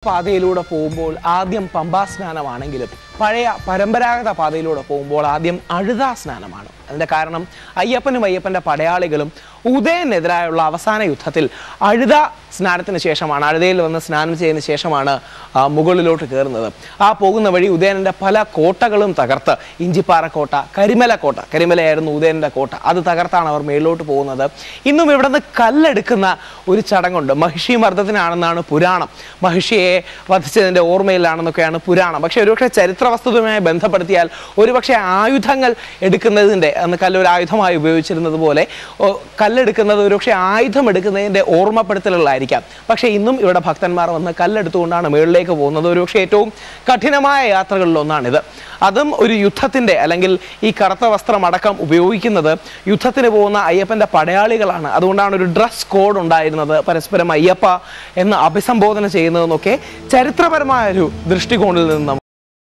പാതയിലൂടെ പോകുമ്പോൾ ആദ്യം പമ്പാ സ്നാനമാണെങ്കിലും പഴയ പരമ്പരാഗത പാതയിലൂടെ പോകുമ്പോൾ ആദ്യം അഴുതാ സ്നാനമാണ് അതിൻ്റെ കാരണം അയ്യപ്പനും അയ്യപ്പൻ്റെ പടയാളികളും ഉദയനെതിരായുള്ള അവസാന യുദ്ധത്തിൽ അഴുത സ്നാനത്തിന് ശേഷമാണ് അഴുതയിൽ വന്ന് സ്നാനം ചെയ്തതിന് ശേഷമാണ് ആ, മുകളിലോട്ട് കയറുന്നത് ആ പോകുന്ന വഴി ഉദയനൻ്റെ പല കോട്ടകളും തകർത്ത് ഇഞ്ചിപ്പാറ കോട്ട കരിമല കോട്ട കരിമലയായിരുന്നു ഉദയനൻ്റെ കോട്ട അത് തകർത്താണ് അവർ മേളിലോട്ട് പോകുന്നത് ഇന്നും ഇവിടെ നിന്ന് കല്ലെടുക്കുന്ന ഒരു ചടങ്ങുണ്ട് മഹിഷി മർദ്ദത്തിനാണെന്നാണ് പുരാണം മഹിഷിയെ വധിച്ചതിൻ്റെ ഓർമ്മയിലാണെന്നൊക്കെയാണ് പുരാണം പക്ഷേ ഒരുപക്ഷെ ചരിത്ര വസ്തുതയുമായി ബന്ധപ്പെടുത്തിയാൽ ഒരുപക്ഷെ ആയുധങ്ങൾ എടുക്കുന്നതിൻ്റെ അന്ന് കല്ല് ഒരു ആയുധമായി ഉപയോഗിച്ചിരുന്നത് പോലെ ഓ, കല്ലെടുക്കുന്നത് ഒരുപക്ഷെ ആയുധം എടുക്കുന്നതിൻ്റെ ഓർമ്മപ്പെടുത്തലുകളായിരിക്കാം പക്ഷേ ഇന്നും ഇവിടെ ഭക്തന്മാർ വന്ന് കല്ലെടുത്തുകൊണ്ടാണ് മുകളിലേക്ക് പോകുന്നത് ഒരുപക്ഷെ ഏറ്റവും കഠിനമായ യാത്രകളിൽ ഒന്നാണിത് അതും ഒരു യുദ്ധത്തിൻ്റെ അല്ലെങ്കിൽ ഈ കറുത്ത വസ്ത്രം അടക്കം ഉപയോഗിക്കുന്നത് യുദ്ധത്തിന് പോകുന്ന അയ്യപ്പൻ്റെ പടയാളികളാണ് അതുകൊണ്ടാണ് ഒരു ഡ്രസ് കോഡ് ഉണ്ടായിരുന്നത് പരസ്പരം അയ്യപ്പ എന്ന് അഭിസംബോധന ചെയ്യുന്നതെന്നൊക്കെ ചരിത്രപരമായ ഒരു ദൃഷ്ടികോണിൽ നിന്ന് നമുക്ക്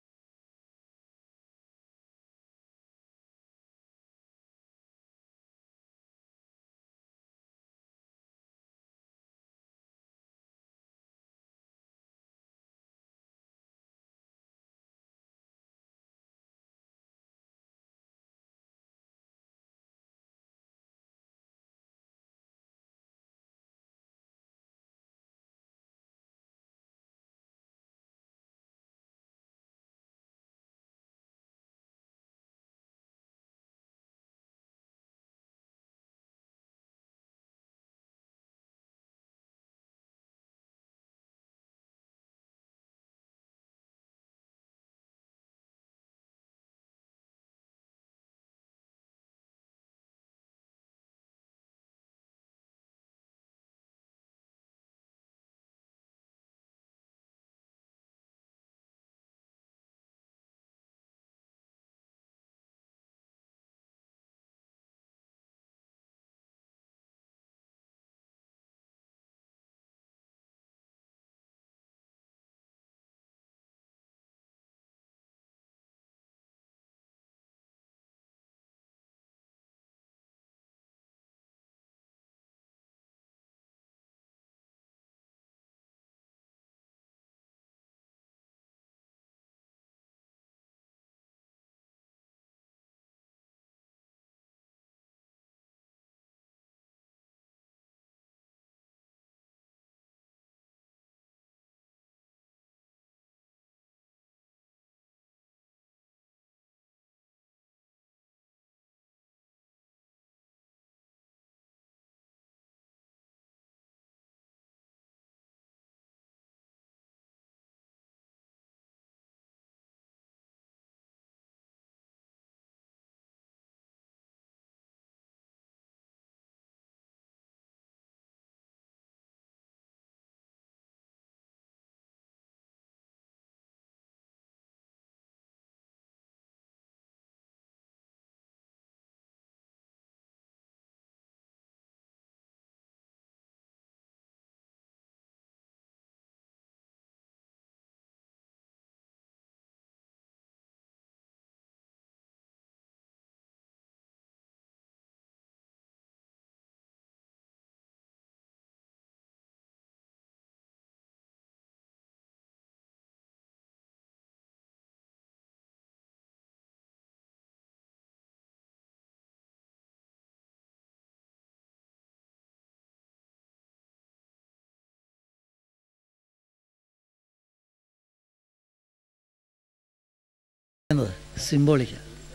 എന്നത് സിംബോളിക്ക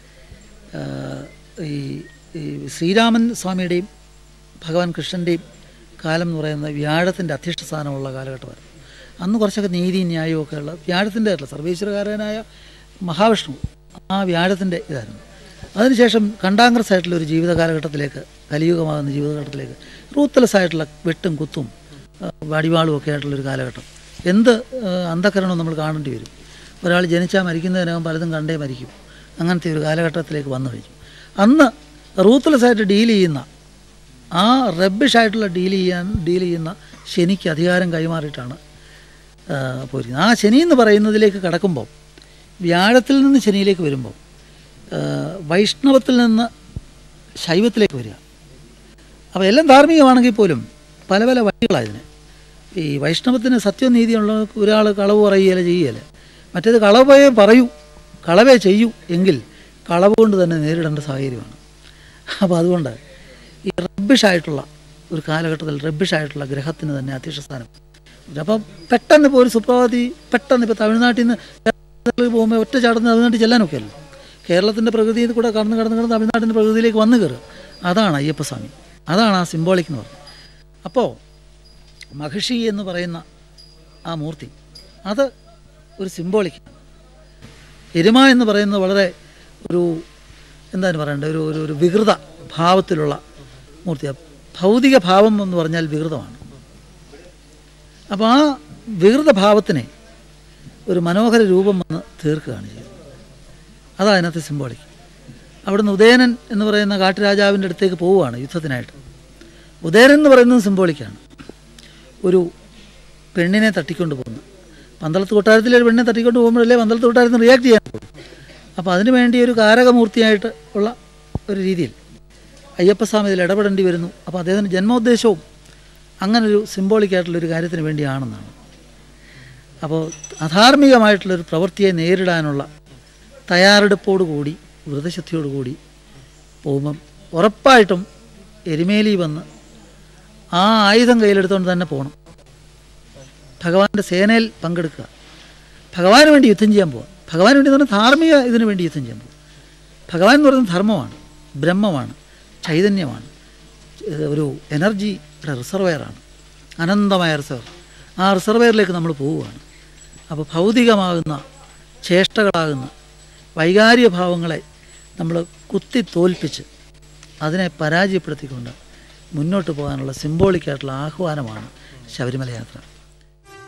ഈ ഈ ശ്രീരാമൻ സ്വാമിയുടെയും ഭഗവാൻ കൃഷ്ണൻ്റെയും കാലം എന്ന് പറയുന്നത് വ്യാഴത്തിൻ്റെ അധ്യക്ഷ സ്ഥാനമുള്ള കാലഘട്ടമായിരുന്നു അന്ന് കുറച്ചൊക്കെ നീതി ന്യായവും ഒക്കെ ഉള്ള വ്യാഴത്തിൻ്റെ അല്ല സർവീശ്വരകാരനായ മഹാവിഷ്ണു ആ വ്യാഴത്തിൻ്റെ ഇതായിരുന്നു അതിനുശേഷം കണ്ടാഗ്രസ് ആയിട്ടുള്ള ഒരു ജീവിത കാലഘട്ടത്തിലേക്ക് കലിയുഗമാകുന്ന ജീവിതഘട്ടത്തിലേക്ക് റൂത്തലസ് ആയിട്ടുള്ള വെട്ടും കുത്തും ആ, വടിവാളും ഒക്കെ ആയിട്ടുള്ളൊരു കാലഘട്ടം എന്ത് ആ, അന്ധകരണവും നമ്മൾ കാണേണ്ടി വരും ഒരാൾ ജനിച്ചാൽ മരിക്കുന്നതിനകം പലതും കണ്ടേ മരിക്കും അങ്ങനത്തെ ഒരു കാലഘട്ടത്തിലേക്ക് വന്നു കഴിഞ്ഞു അന്ന് റൂത്ത്ലെസ് ആയിട്ട് ഡീൽ ചെയ്യുന്ന ആ റബ്ബിഷ് ആയിട്ടുള്ള ഡീൽ ചെയ്യാൻ ഡീൽ ചെയ്യുന്ന ശനിക്ക് അധികാരം കൈമാറിയിട്ടാണ് ആ, പോയിരിക്കുന്നത് ആ ശനി എന്ന് പറയുന്നതിലേക്ക് കടക്കുമ്പോൾ വ്യാഴത്തിൽ നിന്ന് ശനിയിലേക്ക് വരുമ്പോൾ ആ, വൈഷ്ണവത്തിൽ നിന്ന് ശൈവത്തിലേക്ക് വരിക അപ്പോൾ എല്ലാം ധാർമ്മികമാണെങ്കിൽ പോലും പല പല വഴികളാണ് ഇതിന് ഈ വൈഷ്ണവത്തിന് സത്യനീതിയുള്ള ഒരാൾ കളവ് പറയുകയില്ല ചെയ്യുകയില്ല മറ്റേത് കളവേ പറയൂ കളവേ ചെയ്യൂ എങ്കിൽ കളവ് കൊണ്ട് തന്നെ നേരിടേണ്ട സാഹചര്യമാണ് അപ്പോൾ അതുകൊണ്ട് ഈ റബ്ബിഷായിട്ടുള്ള ഒരു കാലഘട്ടത്തിൽ റബ്ബിഷായിട്ടുള്ള ഗ്രഹത്തിന് തന്നെ അധ്യക്ഷ സ്ഥാനം അപ്പം പെട്ടെന്ന് ഇപ്പോൾ ഒരു സുപ്രഭാതി പെട്ടെന്ന് ഇപ്പോൾ തമിഴ്നാട്ടിൽ നിന്ന് കേരളത്തിൽ പോകുമ്പോൾ ഒറ്റ ചാടുന്ന തമിഴ്നാട്ടിൽ ചെല്ലാനൊക്കെ അല്ല കേരളത്തിൻ്റെ പ്രകൃതിയിൽ കൂടെ കടന്ന് കടന്ന് കടന്ന് തമിഴ്നാട്ടിൻ്റെ പ്രകൃതിയിലേക്ക് വന്നു കയറുക അതാണ് അയ്യപ്പസ്വാമി അതാണ് ആ സിംബോളിക് എന്ന് പറയുന്നത് അപ്പോൾ മഹിഷി എന്ന് പറയുന്ന ആ മൂർത്തി അത് ഒരു സിംബോളിക് എരുമ എന്ന് പറയുന്നത് വളരെ ഒരു എന്താണ് പറയേണ്ടത് ഒരു ഒരു ഒരു വികൃത ഭാവത്തിലുള്ള മൂർത്തിയാണ് ഭൗതിക ഭാവം എന്ന് പറഞ്ഞാൽ വികൃതമാണ് അപ്പോൾ ആ വികൃത ഭാവത്തിനെ ഒരു മനോഹര രൂപം വന്ന് തീർക്കുകയാണ് ചെയ്യുന്നത് അതാണ് അതിനകത്ത് സിംബോളിക് അവിടുന്ന് ഉദയനൻ എന്ന് പറയുന്ന കാട്ടുരാജാവിൻ്റെ അടുത്തേക്ക് പോവുകയാണ് യുദ്ധത്തിനായിട്ട് ഉദയനൻ എന്ന് പറയുന്നത് സിംബോളിക്കാണ് ഒരു പെണ്ണിനെ തട്ടിക്കൊണ്ട് പോകുന്നു പന്തളത്ത് കൊട്ടാരത്തിലെ ഒരു പെണ്ണിനെ തട്ടിക്കൊണ്ട് പോകുമ്പോഴല്ലേ പന്തളത്ത് കൊട്ടാരത്തിന് റിയാക്ട് ചെയ്യാൻ പോകും അപ്പോൾ അതിനു വേണ്ടി ഒരു കാരകമൂർത്തിയായിട്ട് ഉള്ള ഒരു രീതിയിൽ അയ്യപ്പസ്വാമി ഇതിൽ ഇടപെടേണ്ടി വരുന്നു അപ്പോൾ അദ്ദേഹത്തിൻ്റെ ജന്മോദ്ദേശവും അങ്ങനൊരു സിംബോളിക്കായിട്ടുള്ളൊരു കാര്യത്തിന് വേണ്ടിയാണെന്നാണ് അപ്പോൾ അധാർമികമായിട്ടുള്ളൊരു പ്രവൃത്തിയെ നേരിടാനുള്ള തയ്യാറെടുപ്പോടുകൂടി വ്രതശുദ്ധിയോടുകൂടി പോകുമ്പം ഉറപ്പായിട്ടും എരുമേലി വന്ന് ആ ആയുധം കയ്യിലെടുത്തുകൊണ്ട് തന്നെ പോകണം ഭഗവാന്റെ സേനയിൽ പങ്കെടുക്കുക ഭഗവാന് വേണ്ടി യുദ്ധം ചെയ്യാൻ പോവുക ഭഗവാന് വേണ്ടി എന്ന് പറഞ്ഞാൽ ധാർമ്മിക ഇതിനു വേണ്ടി യുദ്ധം ചെയ്യാൻ പോവുക ഭഗവാൻ എന്ന് പറയുന്നത് ധർമ്മമാണ് ബ്രഹ്മമാണ് ചൈതന്യമാണ് ഇത് ഒരു എനർജിയുടെ റിസർവയറാണ് അനന്തമായ റിസർവർ ആ റിസർവയറിലേക്ക് നമ്മൾ പോവുകയാണ് അപ്പോൾ ഭൗതികമാകുന്ന ചേഷ്ടകളാകുന്ന വൈകാരിക ഭാവങ്ങളെ നമ്മൾ കുത്തി തോൽപ്പിച്ച് അതിനെ പരാജയപ്പെടുത്തിക്കൊണ്ട് മുന്നോട്ട് പോകാനുള്ള സിംബോളിക്കായിട്ടുള്ള ആഹ്വാനമാണ് ശബരിമല യാത്ര